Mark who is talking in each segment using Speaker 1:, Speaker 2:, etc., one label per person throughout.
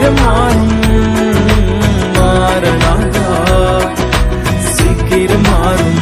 Speaker 1: சீக்கிரம் மாறும் மாறனாதா சீக்கிரம் மாறும்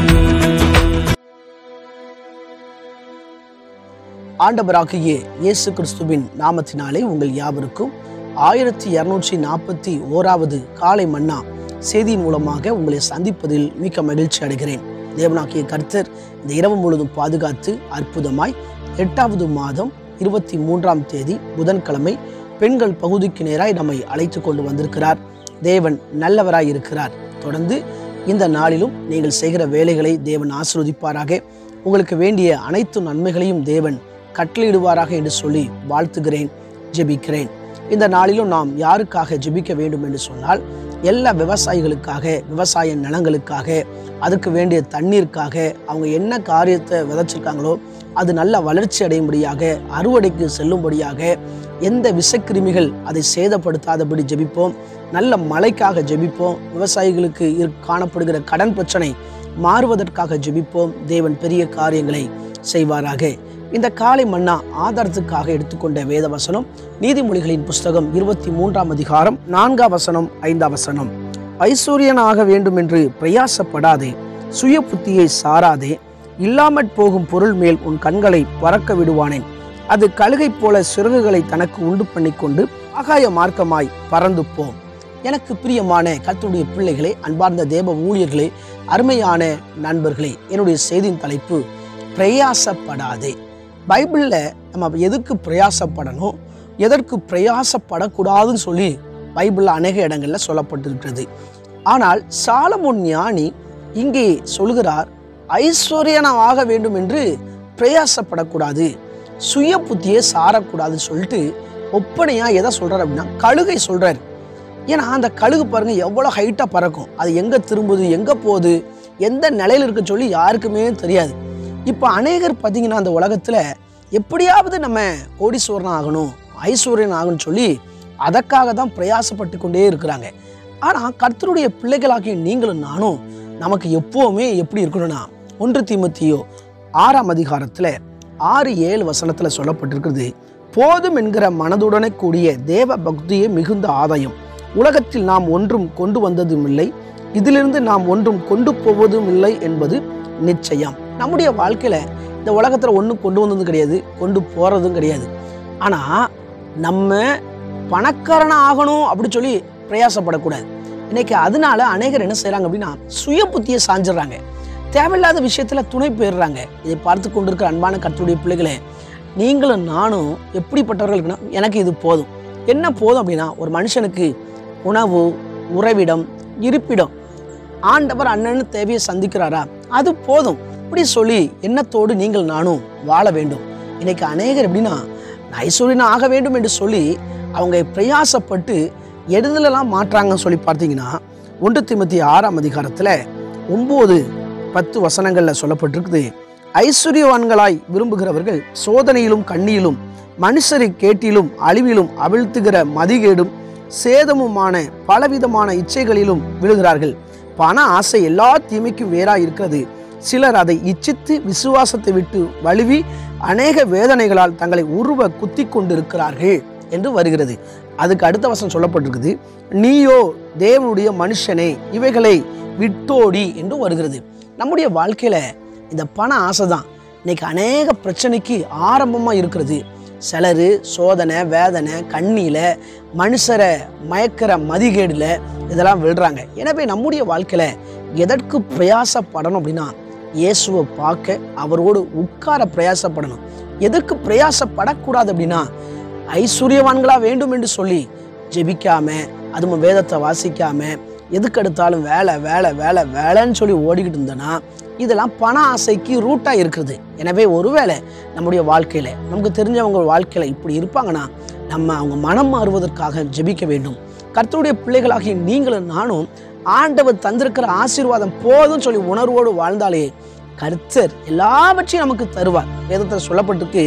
Speaker 2: ஆண்டவராகிய இயேசு கிறிஸ்துவின் நாமத்தினாலே உங்கள் யாவருக்கும் ஆயிரத்தி இருநூற்றி நாற்பத்தி ஓராவது காலை மன்னா செய்தியின் மூலமாக உங்களை சந்திப்பதில் மிக்க மகிழ்ச்சி அடைகிறேன் தேவனாகிய கர்த்தர் இந்த இரவு முழுதும் பாதுகாத்து அற்புதமாய் எட்டாவது மாதம் இருபத்தி மூன்றாம் தேதி புதன்கிழமை பெண்கள் பகுதிக்கு நேராய் நம்மை அழைத்து கொண்டு வந்திருக்கிறார் தேவன் நல்லவராய் இருக்கிறார் தொடர்ந்து இந்த நாளிலும் நீங்கள் செய்கிற வேலைகளை தேவன் ஆசீர்வதிப்பாராக உங்களுக்கு வேண்டிய அனைத்து நன்மைகளையும் தேவன் கட்டளையிடுவாராக என்று சொல்லி வாழ்த்துகிறேன் ஜெபிக்கிறேன் இந்த நாளிலும் நாம் யாருக்காக ஜெபிக்க வேண்டும் என்று சொன்னால் எல்லா விவசாயிகளுக்காக விவசாய நிலங்களுக்காக அதுக்கு வேண்டிய தண்ணீருக்காக அவங்க என்ன காரியத்தை விதைச்சிருக்காங்களோ அது நல்ல வளர்ச்சி அடையும்படியாக அறுவடைக்கு செல்லும்படியாக எந்த விஷக்கிருமிகள் அதை சேதப்படுத்தாதபடி ஜெபிப்போம் நல்ல மழைக்காக ஜெபிப்போம் விவசாயிகளுக்கு இரு- காணப்படுகிற கடன் பிரச்சனை மாறுவதற்காக ஜெபிப்போம் தேவன் பெரிய காரியங்களை செய்வாராக இந்த காலை மன்னா ஆதாரத்துக்காக எடுத்துக்கொண்ட வேத வசனம் நீதிமொழிகளின் புஸ்தகம் இருபத்தி மூன்றாம் அதிகாரம் நான்காம் வசனம் ஐந்தாம் வசனம் ஐஸ்வர்யனாக வேண்டும் என்று பிரயாசப்படாதே சுய புத்தியை சாராதே இல்லாமற் போகும் பொருள் மேல் உன் கண்களை பறக்க விடுவானேன் அது கழுகை போல சிறகுகளை தனக்கு உண்டு பண்ணிக்கொண்டு ஆகாய மார்க்கமாய் பறந்து போம் எனக்கு பிரியமான கர்த்தருடைய பிள்ளைகளே அன்பார்ந்த தேவ ஊழியர்களே அருமையான நண்பர்களே என்னுடைய செய்தியின் தலைப்பு பிரயாசப்படாதே பைபிளில் நம்ம எதுக்கு பிரயாசப்படணும் எதற்கு பிரயாசப்படக்கூடாதுன்னு சொல்லி பைபிளில் அநேக இடங்களில் சொல்லப்பட்டிருக்கிறது ஆனால் சாலமோன் ஞானி இங்கே சொல்கிறார் ஐஸ்வர்யனாக வேண்டும் என்று பிரயாசப்படக்கூடாது சுய புத்தியை சாரக்கூடாதுன்னு சொல்லிட்டு ஒப்பனையா எதை சொல்றார் அப்படின்னா கழுகை சொல்றார் ஏன்னா அந்த கழுகு பாருங்க எவ்வளோ ஹைட்டாக பறக்கும் அது எங்கே திரும்புது எங்கே போகுது எந்த நிலையில் இருக்குன்னு சொல்லி யாருக்குமே தெரியாது இப்போ அநேகர் பார்த்தீங்கன்னா அந்த உலகத்தில் எப்படியாவது நம்ம கோடீஸ்வரன் ஆகணும் ஐஸ்வர்யன் ஆகணும்னு சொல்லி அதற்காக தான் பிரயாசப்பட்டு கொண்டே இருக்கிறாங்க ஆனால் கர்த்தருடைய பிள்ளைகளாகிய நீங்களும் நானும் நமக்கு எப்போவுமே எப்படி இருக்கணும்னா ஒன்று தீமத்தியோ ஆறாம் அதிகாரத்தில் ஆறு ஏழு வசனத்தில் சொல்லப்பட்டிருக்கிறது போதும் என்கிற மனதுடனே கூடிய தேவ பக்தியே மிகுந்த ஆதாயம் உலகத்தில் நாம் ஒன்றும் கொண்டு வந்ததும் இல்லை இதிலிருந்து நாம் ஒன்றும் கொண்டு போவதும் இல்லை என்பது நிச்சயம் நம்முடைய வாழ்க்கையில இந்த உலகத்துல ஒன்றும் கொண்டு வந்ததும் கிடையாது கொண்டு போறதும் கிடையாது ஆனா நம்ம பணக்காரனா ஆகணும் அப்படி சொல்லி பிரயாசப்படக்கூடாது இன்னைக்கு அதனால அநேகர் என்ன செய்றாங்க அப்படின்னா சுய புத்தியை சாஞ்சிடுறாங்க தேவையில்லாத விஷயத்துல துணை போயிடுறாங்க இதை பார்த்து கொண்டிருக்கிற அன்பான கர்த்தருடைய பிள்ளைகளே நீங்களும் நானும் எப்படிப்பட்டவர்களுக்குன்னா எனக்கு இது போதும் என்ன போதும் அப்படின்னா ஒரு மனுஷனுக்கு உணவு உறைவிடம் இருப்பிடம் ஆண்டவர் அண்ணன்னு தேவையை சந்திக்கிறாரா அது போதும் இப்படி சொல்லி எண்ணத்தோடு நீங்கள் நானும் வாழ வேண்டும் இன்னைக்கு அநேகர் எப்படின்னா நான் ஐஸ்வர்யன் ஆக வேண்டும் என்று சொல்லி அவங்க பிரயாசப்பட்டு எதுலலாம் மாற்றாங்கன்னு சொல்லி பார்த்தீங்கன்னா ஒன்று திமுத்தி ஆறாம் அதிகாரத்தில் ஒம்பது பத்து வசனங்களில் சொல்லப்பட்டிருக்குது ஐஸ்வர்யவான்களாய் விரும்புகிறவர்கள் சோதனையிலும் கண்ணியிலும் மனுஷரை கேட்டிலும் அழிவிலும் அவிழ்த்துகிற மதிகேடும் சேதமுமான பலவிதமான இச்சைகளிலும் விழுகிறார்கள் பண ஆசை எல்லா தீமைக்கும் வேறாய் இருக்கிறது சிலர் அதை இச்சித்து விசுவாசத்தை விட்டு வழுவி அநேக வேதனைகளால் தங்களை உருவ குத்தி கொண்டிருக்கிறார்கள் என்று வருகிறது அதுக்கு அடுத்த வசனம் சொல்லப்பட்டிருக்குது நீயோ தேவனுடைய மனுஷனே இவைகளை விட்டோடி என்று வருகிறது நம்முடைய வாழ்க்கையில இந்த பண ஆசை தான் இன்னைக்கு அநேக பிரச்சனைக்கு ஆரம்பமா இருக்கிறது சிலர் சோதனை வேதனை கண்ணியில மனுஷரை மயக்கிற மதிகேடுல இதெல்லாம் விழுறாங்க எனவே நம்முடைய வாழ்க்கையில எதற்கு பிரயாசப்படணும் அப்படின்னா இயேசுவை பார்க்க அவரோடு உட்கார பிரயாசப்படணும் எதற்கு பிரயாசப்படக்கூடாது அப்படின்னா ஐஸ்வர்யவான்களா வேண்டும் என்று சொல்லி ஜெபிக்காம அதுவும் வேதத்தை வாசிக்காம எதுக்கு எடுத்தாலும் வேலை வேலை வேலை வேலைன்னு சொல்லி ஓடிக்கிட்டு இருந்தோன்னா இதெல்லாம் பண ஆசைக்கு ரூட்டா இருக்குது எனவே ஒருவேளை நம்முடைய வாழ்க்கையில நமக்கு தெரிஞ்சவங்க வாழ்க்கையில இப்படி இருப்பாங்கன்னா நம்ம அவங்க மனம் மாறுவதற்காக ஜெபிக்க வேண்டும் கர்த்தருடைய பிள்ளைகளாகிய நீங்களும் நானும் ஆண்டவர் தந்திருக்கிற ஆசீர்வாதம் போதும் சொல்லி உணர்வோடு வாழ்ந்தாலே கர்த்தர் எல்லாவற்றையும் நமக்கு தருவார் வேதத்தில் சொல்லப்பட்டிருக்கு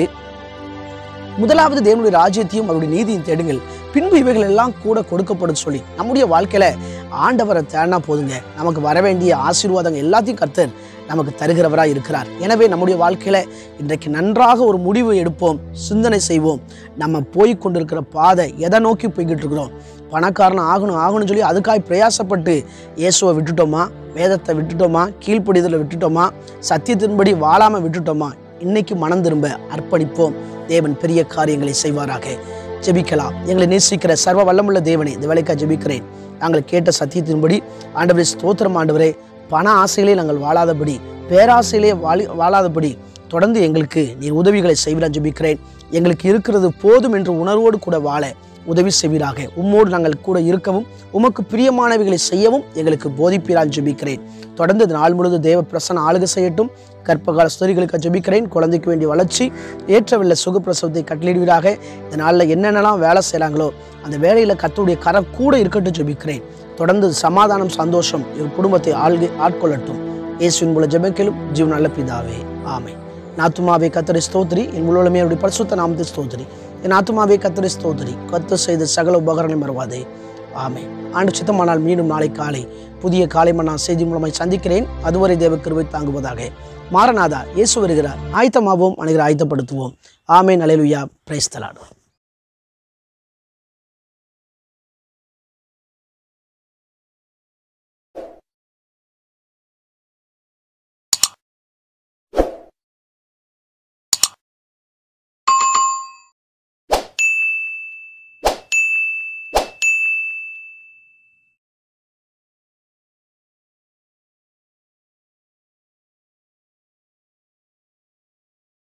Speaker 2: முதலாவது தேவனுடைய ராஜ்யத்தையும் அவருடைய நீதியும் தேடுங்கள் பின்பு இவைகள் எல்லாம் கூட கொடுக்கப்படும் சொல்லி நம்முடைய வாழ்க்கையில ஆண்டவரை தேடினா போதுங்க நமக்கு வர வேண்டிய ஆசீர்வாதங்கள் எல்லாத்தையும் கர்த்தர் நமக்கு தருகிறவராக இருக்கிறார் எனவே நம்முடைய வாழ்க்கையில் இன்றைக்கு நன்றாக ஒரு முடிவு எடுப்போம் சிந்தனை செய்வோம் நம்ம போய் கொண்டிருக்கிற பாதை எதை நோக்கி போய்கிட்டு இருக்கிறோம் பணக்காரன் ஆகணும் ஆகணும்னு சொல்லி அதுக்காக பிரயாசப்பட்டு இயேசுவை விட்டுட்டோமா வேதத்தை விட்டுட்டோமா கீழ்ப்படிதலை விட்டுட்டோமா சத்தியத்தின்படி வாழாமல் விட்டுட்டோமா இன்னைக்கு மனம் திரும்ப அர்ப்பணிப்போம் தேவன் பெரிய காரியங்களை செய்வாராக ஜெபிக்கலாம் எங்களை நேசிக்கிற சர்வ வல்லமுள்ள தேவனே இந்த வேலைக்காக ஜெபிக்கிறேன் நாங்கள் கேட்ட சத்தியத்தின்படி ஆண்டவரே ஸ்தோத்திரம் ஆண்டவரே பண ஆசையிலே நாங்கள் வாழாதபடி பேராசையிலே வாழி வாழாதபடி தொடர்ந்து எங்களுக்கு நீர் உதவிகளை செய்வீராக ஜெபிக்கிறேன் எங்களுக்கு இருக்கிறது போதும் என்ற உணர்வோடு கூட வாழ உதவி செய்வீராக உம்மோடு நாங்கள் கூட இருக்கவும் உமக்கு பிரியமானவைகளை செய்யவும் எங்களுக்கு போதிப்பீரால் ஜெபிக்கிறேன் தொடர்ந்து இந்த நாள் முழுவதும் தேவ பிரசன ஆளுகை செய்யட்டும் கற்பகால ஸ்தோரிகளுக்கு ஜெபிக்கிறேன் குழந்தைக்கு வேண்டிய வளர்ச்சி ஏற்றவில்லை சுகப்பிரசவத்தை கட்டளிடுவீராக இந்த நாளில் என்னென்னலாம் வேலை செய்கிறாங்களோ அந்த வேலையில் கத்துடைய கரம் கூட இருக்கட்டும் ஜெபிக்கிறேன் தொடர்ந்து சமாதானம் சந்தோஷம் என் குடும்பத்தை ஆள்கை ஆட்கொள்ளட்டும் இயேசுவின் மூலம் ஜெபக்கிலும் ஜீவன் நல்ல பிதாவே ஆமை நாத்துமாவே கத்தரை ஸ்தோத்திரி என் முழுவதுமே அவருடைய பரிசுத்த நாமத்தை ஸ்தோத்திரி என் ஆத்துமாவே கத்தரை ஸ்தோத்திரி கத்து செய்த சகல உபகரணை மறவாதே ஆமை ஆண்டு சித்தமானால் மீண்டும் நாளை காலை புதிய காலை மன்னா செய்தி மூலமாய் சந்திக்கிறேன் அதுவரை தேவ கிருபை தாங்குவதாக மாரநாதா இயேசு வருகிறார் ஆயத்தமாவோம் அனைவரை ஆயத்தப்படுத்துவோம் ஆமே நலைலுயா பிரைஸ்தலாடுவோம்